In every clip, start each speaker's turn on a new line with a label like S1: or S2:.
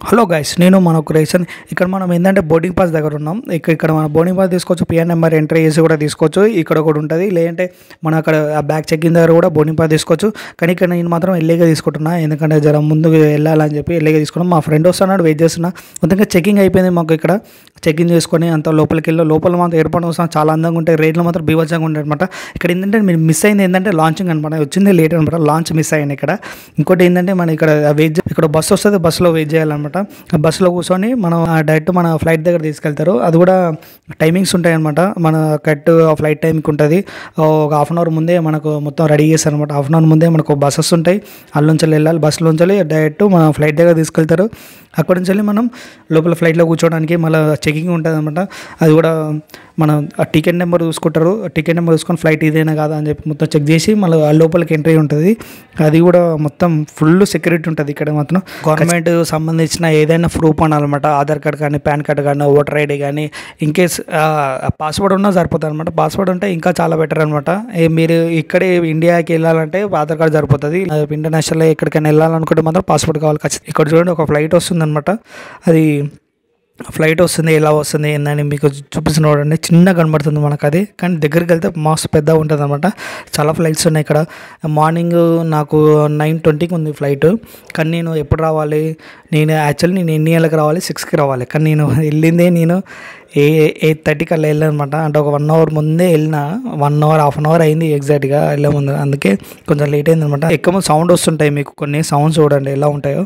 S1: hello guys నేను మన creation ఇక్కడ మనం ఏంటంటే బోర్డింగ్ పాస్ దగ్గర ఉన్నాం ఇక్కడ ఇక్కడ మన బోర్డింగ్ పాస్ తీసుకోవచ్చు పిఎన్ నెంబర్ ఎంట్రీ చేసి కూడా తీసుకోవచ్చు ఇక్కడ కూడా ఉంటుంది లేదంటే మన అక్కడ ఆ బ్యాగ్ చెక్ ఇన్ దగ్గర కూడా బోర్డింగ్ పాస్ తీసుకోవచ్చు కానీ ఇక్కడ నేను మాత్రం ఎల్లేగా తీసుకుంటున్నా ఎందుకంటే జర ముందుకు వెళ్ళాలని చెప్పి ఎల్లేగా తీసుకున్నాం మా ఫ్రెండ్ వస్తున్నాడు వెయిట్ చేస్తున్నా మొత్తంగా చెకింగ్ అయిపోయింది మాకు ఇక్కడ చెక్ ఇన్ చేసుకొని అంత లోపలికి వెళ్ళి లోపల మాత్రం ఎయిర్పోర్ట్ వస్తాం చాలా అందంగా ఉంటాయి రేట్లు మాత్రం బీభత్సంగా ఉంటాయి అనమాట ఇక్కడ ఏంటంటే మీరు మిస్ అయింది ఏంటంటే లాంచింగ్ అనమాట వచ్చింది లేట్ అనమాట లాంచ్ మిస్ అయ్యింది ఇక్కడ ఇంకోటి ఏంటంటే మన ఇక్కడ వెయిట్ ఇక్కడ బస్సు వస్తుంది బస్సులో వెయిట్ చేయాలన్నమాట ఆ బస్సులో కూర్చొని మనం డైరెక్ట్ మన ఫ్లైట్ దగ్గర తీసుకెళ్తారు అది కూడా టైమింగ్స్ ఉంటాయి అనమాట మన కరెక్ట్ ఫ్లైట్ టైంకి ఉంటుంది ఒక హాఫ్ అన్ అవర్ ముందే మనకు మొత్తం రెడీ చేస్తారు అనమాట హాఫ్ అన్ అవర్ ముందే మనకు బస్సెస్ ఉంటాయి అల్లుంచి వెళ్ళాలి బస్సులోంచి డైరెక్ట్ మన ఫ్లైట్ దగ్గర తీసుకెళ్తారు అక్కడ నుంచి వెళ్ళి మనం లోపల ఫ్లైట్లో కూర్చోవడానికి మళ్ళీ చెకింగ్ ఉంటుంది అనమాట అది కూడా మనం ఆ టికెట్ నెంబర్ చూసుకుంటారు ఆ టికెట్ నెంబర్ చూసుకొని ఫ్లైట్ ఇదేనా కాదా అని చెప్పి మొత్తం చెక్ చేసి మళ్ళీ ఆ లోపలికి ఎంట్రీ ఉంటుంది అది కూడా మొత్తం ఫుల్ సెక్యూరిటీ ఉంటుంది ఇక్కడ మాత్రం గవర్నమెంట్ సంబంధించిన ఏదైనా ప్రూఫ్ అనాలన్నమాట ఆధార్ కార్డ్ కానీ పాన్ కార్డ్ కానీ ఓటర్ ఐడి కానీ ఇన్కేస్ పాస్వర్డ్ ఉన్నా సరిపోతుంది అనమాట పాస్వర్డ్ ఉంటే ఇంకా చాలా బెటర్ అనమాట మీరు ఇక్కడే ఇండియాకి వెళ్ళాలంటే ఆధార్ కార్డ్ సరిపోతుంది ఇంటర్నేషనల్ ఎక్కడికైనా వెళ్ళాలనుకుంటే మాత్రం పాస్పోర్ట్ కావాలి ఖచ్చితంగా ఇక్కడ చూడండి ఒక ఫ్లైట్ వస్తుందన్నమాట అది ఫ్లైట్ వస్తుంది ఎలా వస్తుంది ఏందని మీకు చూపిస్తున్న చూడండి చిన్న కనబడుతుంది మనకు అది కానీ దగ్గరికి వెళ్తే మస్తు పెద్ద ఉంటుంది అనమాట చాలా ఫ్లైట్స్ ఉన్నాయి ఇక్కడ మార్నింగ్ నాకు నైన్ ట్వంటీకి ఉంది ఫ్లైట్ కానీ నేను ఎప్పుడు రావాలి నేను యాక్చువల్లీ నేను ఎన్ని గంటలకు రావాలి సిక్స్కి రావాలి కానీ నేను వెళ్ళిందే నేను ఏ ఎయిట్ థర్టీకి అలా వెళ్ళాను అనమాట అంటే ఒక వన్ అవర్ ముందే వెళ్ళిన one hour half an hour అయింది ఎగ్జాక్ట్గా వెళ్ళే ముందు అందుకే కొంచెం లేట్ అయింది అనమాట ఎక్కువ సౌండ్ వస్తుంటాయి మీకు కొన్ని సౌండ్స్ చూడండి ఎలా ఉంటాయో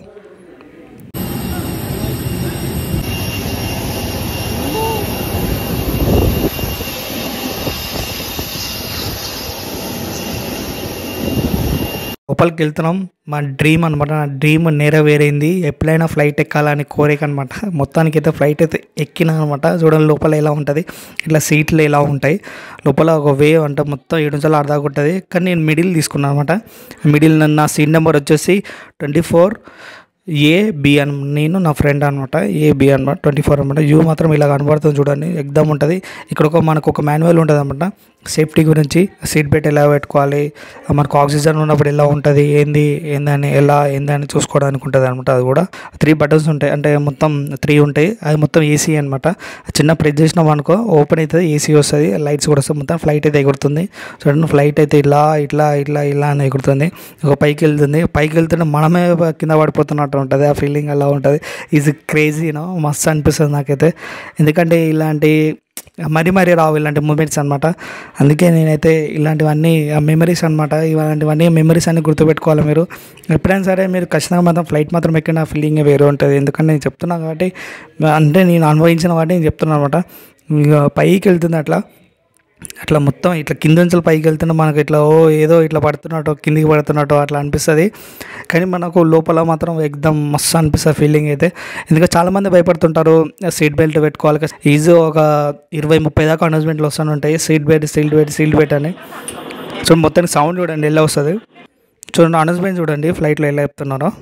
S1: లోపలికి వెళ్తున్నాం మా డ్రీమ్ అనమాట నా డ్రీమ్ నెరవేరైంది ఎప్పుడైనా ఫ్లైట్ ఎక్కాలని కోరిక అనమాట మొత్తానికి అయితే ఫ్లైట్ అయితే ఎక్కినా అనమాట చూడండి లోపల ఎలా ఉంటుంది ఇట్లా సీట్లు ఎలా ఉంటాయి లోపల ఒక వే అంటే మొత్తం ఏడు నుంచి అర్ధా ఉంటుంది కానీ నేను మిడిల్ తీసుకున్నాను అనమాట మిడిల్ నా సీట్ నెంబర్ వచ్చేసి ట్వంటీ ఫోర్ ఏ బి అని నేను నా ఫ్రెండ్ అనమాట ఏ బి అనమాట ట్వంటీ ఫోర్ అనమాట యూ మాత్రం ఇలా కనబడుతుంది చూడండి ఎగ్దమ్ ఉంటుంది ఇక్కడ ఒక మనకు ఒక మాన్యువల్ ఉంటుంది అనమాట సేఫ్టీ గురించి సీట్ బెల్ట్ ఎలా పెట్టుకోవాలి మనకు ఆక్సిజన్ ఉన్నప్పుడు ఎలా ఉంటుంది ఏంది ఏందని ఎలా ఏందని చూసుకోవడానికి ఉంటుంది అనమాట అది కూడా త్రీ బటన్స్ ఉంటాయి అంటే మొత్తం త్రీ ఉంటాయి అది మొత్తం ఏసీ అనమాట చిన్న ప్రెస్ చేసినాం అనుకో ఓపెన్ అవుతుంది ఏసీ వస్తుంది లైట్స్ కూడా వస్తాయి మొత్తం ఫ్లైట్ అయితే ఎగురుతుంది చూడండి ఫ్లైట్ అయితే ఇలా ఇట్లా ఇట్లా ఇలా అని ఎగురుతుంది ఒక పైకి వెళ్తుంది పైకి వెళ్తుంటే మనమే కింద పడిపోతున్నట్టు ఉంటుంది ఆ ఫీలింగ్ అలా ఉంటుంది ఈజ్ క్రేజీ యూనో మస్తు అనిపిస్తుంది నాకైతే ఎందుకంటే ఇలాంటి మరీ మరీ రావు ఇలాంటి మూమెంట్స్ అనమాట అందుకే నేనైతే ఇలాంటివన్నీ మెమరీస్ అనమాట ఇలాంటివన్నీ మెమరీస్ అన్ని గుర్తుపెట్టుకోవాలి మీరు ఎప్పుడైనా సరే మీరు ఖచ్చితంగా మాత్రం ఫ్లైట్ మాత్రం ఎక్కిన ఫీలింగ్ వేరే ఉంటుంది ఎందుకంటే నేను చెప్తున్నా కాబట్టి అంటే నేను అనుభవించిన కాబట్టి నేను చెప్తున్నాను అనమాట ఇక పైకి వెళ్తుంది అట్లా అట్లా మొత్తం ఇట్లా కింద నుంచి పైకి వెళ్తున్నా మనకు ఇట్లా ఓ ఏదో ఇట్లా పడుతున్నట్టు కిందికి పడుతున్నట్టు అట్లా అనిపిస్తుంది కానీ మనకు లోపల మాత్రం ఎగ్దమ్ మస్తు అనిపిస్తుంది ఫీలింగ్ అయితే ఎందుకంటే చాలామంది భయపడుతుంటారు సీట్ బెల్ట్ పెట్టుకోవాలి ఈజీ ఒక ఇరవై ముప్పై దాకా అనౌన్స్మెంట్లు వస్తూనే ఉంటాయి seat belt seat belt seat belt అని చూడండి మొత్తానికి సౌండ్ చూడండి ఎలా వస్తుంది చూడండి అనౌన్స్మెంట్ చూడండి ఫ్లైట్లో ఎలా చెప్తున్నారో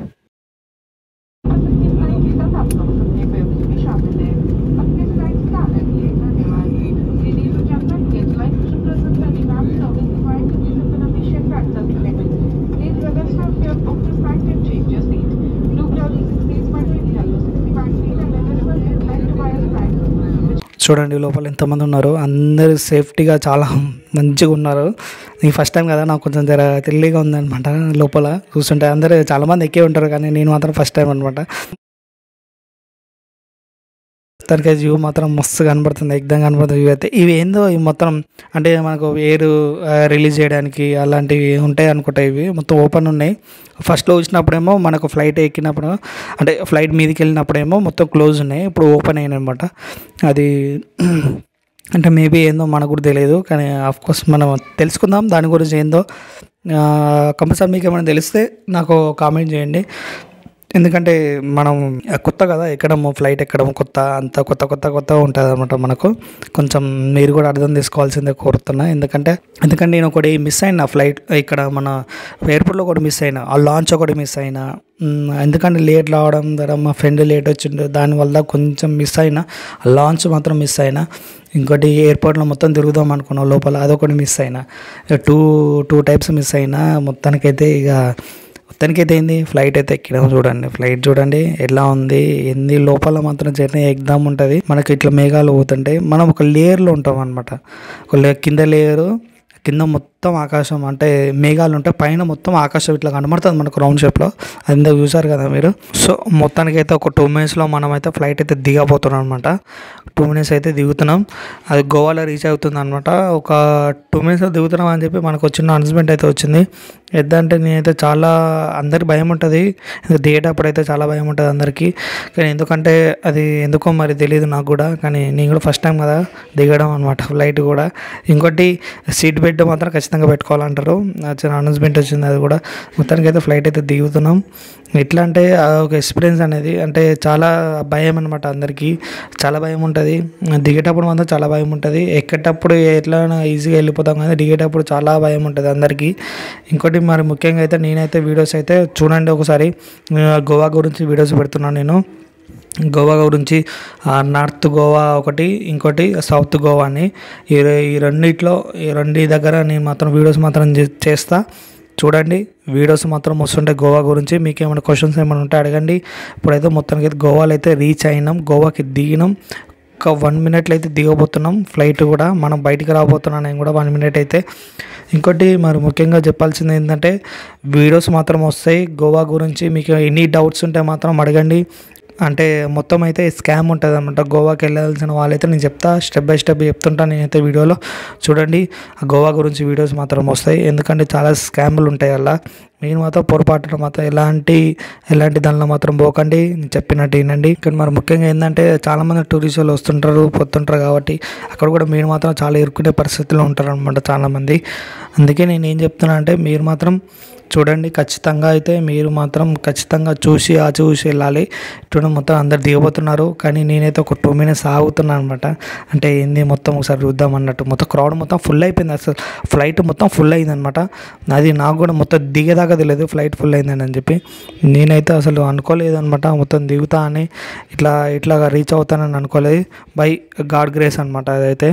S1: చూడండి లోపల ఎంతమంది ఉన్నారు అందరూ సేఫ్టీగా చాలా మంచిగా ఉన్నారు నేను ఫస్ట్ టైం కదా నాకు కొంచెం జర తెలియగా ఉందన్నమాట లోపల చూస్తుంటే అందరూ చాలామంది ఎక్కే ఉంటారు కానీ నేను మాత్రం ఫస్ట్ టైం అనమాట తనకి వ్యూ మాత్రం మస్తు కనబడుతుంది ఎగ్దం కనబడుతుంది వ్యూ అయితే ఇవి ఏందో ఇవి మొత్తం అంటే మనకు ఎయిర్ రిలీజ్ చేయడానికి అలాంటివి ఉంటాయి అనుకుంటా ఇవి మొత్తం ఓపెన్ ఉన్నాయి ఫస్ట్లో వచ్చినప్పుడేమో మనకు ఫ్లైట్ ఎక్కినప్పుడు అంటే ఫ్లైట్ మీదకి వెళ్ళినప్పుడేమో మొత్తం క్లోజ్ ఉన్నాయి ఇప్పుడు ఓపెన్ అయినాయి అనమాట అది అంటే మేబీ ఏందో మనకు కూడా తెలియదు కానీ కోర్స్ మనం తెలుసుకుందాం దాని గురించి ఏందో కంపల్సరీ మీకు ఏమైనా తెలిస్తే నాకు కామెంట్ చేయండి ఎందుకంటే మనం కొత్త కదా ఎక్కడము ఫ్లైట్ ఎక్కడం కొత్త అంత కొత్త కొత్త కొత్త ఉంటుంది అనమాట మనకు కొంచెం మీరు కూడా అర్థం చేసుకోవాల్సిందే కోరుతున్నా ఎందుకంటే ఎందుకంటే నేను ఒకటి మిస్ అయినా ఫ్లైట్ ఇక్కడ మన ఎయిర్పోర్ట్లో ఒకటి మిస్ అయినా ఆ లాంచ్ ఒకటి మిస్ అయినా ఎందుకంటే లేట్ రావడం ద్వారా మా ఫ్రెండ్ లేట్ వచ్చిండు దానివల్ల కొంచెం మిస్ అయినా లాంచ్ మాత్రం మిస్ అయినా ఇంకోటి ఎయిర్పోర్ట్లో మొత్తం తిరుగుదాం అనుకున్నాం లోపల అదొకటి మిస్ అయినా టూ టూ టైప్స్ మిస్ అయినా మొత్తానికైతే ఇక దానికైతే ఏంది ఫ్లైట్ అయితే ఎక్కినాం చూడండి ఫ్లైట్ చూడండి ఎలా ఉంది ఏంది లోపల మాత్రం జర్నీ ఎగ్దాం ఉంటుంది మనకి ఇట్లా మేఘాలు పోతుంటే మనం ఒక లేయర్లో ఉంటాం అనమాట ఒక లే- కింద లేయరు కింద మొత్తం ఆకాశం అంటే మేఘాలు ఉంటాయి పైన మొత్తం ఆకాశం ఇట్లా కనబడుతుంది మనకు రౌండ్ షేప్లో అది ఇందాక చూసారు కదా మీరు సో మొత్తానికి అయితే ఒక టూ మినిట్స్లో మనం అయితే ఫ్లైట్ అయితే దిగబోతున్నాం అనమాట టూ మినిట్స్ అయితే దిగుతున్నాం అది గోవాలో రీచ్ అవుతుంది అనమాట ఒక టూ మినిట్స్లో దిగుతున్నాం అని చెప్పి మనకు వచ్చిన అనౌన్స్మెంట్ అయితే వచ్చింది ఎద్దంటే నేనైతే చాలా అందరికి భయం ఉంటుంది దిగేటప్పుడు అయితే చాలా భయం ఉంటుంది అందరికీ కానీ ఎందుకంటే అది ఎందుకో మరి తెలియదు నాకు కూడా కానీ నేను కూడా ఫస్ట్ టైం కదా దిగడం అనమాట ఫ్లైట్ కూడా ఇంకోటి సీట్ బెల్ట్ మాత్రం ఖచ్చితంగా పెట్టుకోవాలంటారు వచ్చిన అనౌన్స్మెంట్ వచ్చింది అది కూడా మొత్తానికి అయితే ఫ్లైట్ అయితే దిగుతున్నాం ఎట్లా అంటే ఆ ఒక ఎక్స్పీరియన్స్ అనేది అంటే చాలా భయం అనమాట అందరికీ చాలా భయం ఉంటుంది దిగేటప్పుడు మాత్రం చాలా భయం ఉంటుంది ఎక్కేటప్పుడు ఎట్లా ఈజీగా వెళ్ళిపోతాం కానీ దిగేటప్పుడు చాలా భయం ఉంటుంది అందరికీ ఇంకోటి మరి ముఖ్యంగా అయితే నేనైతే వీడియోస్ అయితే చూడండి ఒకసారి ఆ, గోవా గురించి వీడియోస్ పెడుతున్నాను నేను గోవా గురించి ఆ, నార్త్ గోవా ఒకటి ఇంకోటి సౌత్ గోవా అని ఈ రె- ఈ రెండిట్లో ఈ రెండు దగ్గర నేను మాత్రం వీడియోస్ మాత్రం చే- చేస్తా చూడండి వీడియోస్ మాత్రం వస్తుంటాయి గోవా గురించి మీకు ఏమైనా క్వశ్చన్స్ ఏమైనా ఉంటే అడగండి ఇప్పుడైతే మొత్తానికి అయితే గోవాలో అయితే రీచ్ అయినాం గోవాకి దిగినాం ఒక వన్ మినిట్లో అయితే దిగబోతున్నాం ఫ్లైట్ కూడా మనం బయటికి రాబోతున్నాం నేను కూడా వన్ మినిట్ అయితే ఇంకోటి మరి ముఖ్యంగా చెప్పాల్సింది ఏంటంటే వీడియోస్ మాత్రం వస్తాయి గోవా గురించి మీకు ఎనీ డౌట్స్ ఉంటే మాత్రం అడగండి అంటే మొత్తం అయితే స్కామ్ ఉంటుంది అనమాట గోవాకి వెళ్ళాల్సిన వాళ్ళైతే నేను చెప్తా స్టెప్ బై స్టెప్ చెప్తుంటాను నేనైతే వీడియోలో చూడండి ఆ గోవా గురించి వీడియోస్ మాత్రం వస్తాయి ఎందుకంటే చాలా స్కామ్లు ఉంటాయి అలా మీరు మాత్రం పొరపాటున మాత్రం ఎలాంటి ఎలాంటి దానిలో మాత్రం పోకండి నేను చెప్పినట్టు వినండి ఇక్కడ మరి ముఖ్యంగా ఏంటంటే చాలామంది టూరిస్ట్ వాళ్ళు వస్తుంటారు పోతుంటారు కాబట్టి అక్కడ కూడా మీరు మాత్రం చాలా ఇరుక్కునే పరిస్థితిలో ఉంటారు అనమాట చాలామంది అందుకే నేను ఏం చెప్తున్నా అంటే మీరు మాత్రం చూడండి ఖచ్చితంగా అయితే మీరు మాత్రం ఖచ్చితంగా చూసి ఆ చూసి వెళ్ళాలి చూడండి మొత్తం అందరు దిగబోతున్నారు కానీ నేనైతే ఒక టూ మినిట్స్ ఆగుతున్నాను అనమాట అంటే ఏంది మొత్తం ఒకసారి చూద్దాం అన్నట్టు మొత్తం క్రౌడ్ మొత్తం ఫుల్ అయిపోయింది అసలు ఫ్లైట్ మొత్తం ఫుల్ అయింది అనమాట అది నాకు కూడా మొత్తం దిగేదాకా తెలియదు ఫ్లైట్ ఫుల్ అయిందని అని చెప్పి నేనైతే అసలు అనుకోలేదు అనమాట మొత్తం దిగుతా అని ఇట్లా ఇట్లా రీచ్ అవుతానని అనుకోలేదు బై గాడ్ గ్రేస్ అనమాట అదైతే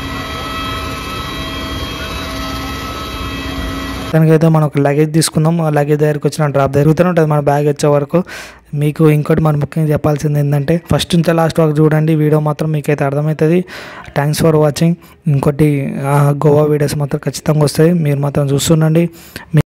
S1: దానికైతే మనం ఒక లగేజ్ తీసుకుందాం ఆ లగేజ్ దగ్గరికి వచ్చిన డ్రాప్ జరుగుతూనే ఉంటుంది మన బ్యాగ్ వచ్చే వరకు మీకు ఇంకోటి మనం ముఖ్యంగా చెప్పాల్సింది ఏంటంటే ఫస్ట్ నుంచి లాస్ట్ వరకు చూడండి వీడియో మాత్రం మీకైతే అర్థమవుతుంది థ్యాంక్స్ ఫర్ వాచింగ్ ఇంకోటి ఆ, గోవా వీడియోస్ మాత్రం ఖచ్చితంగా వస్తాయి మీరు మాత్రం చూస్తుండండి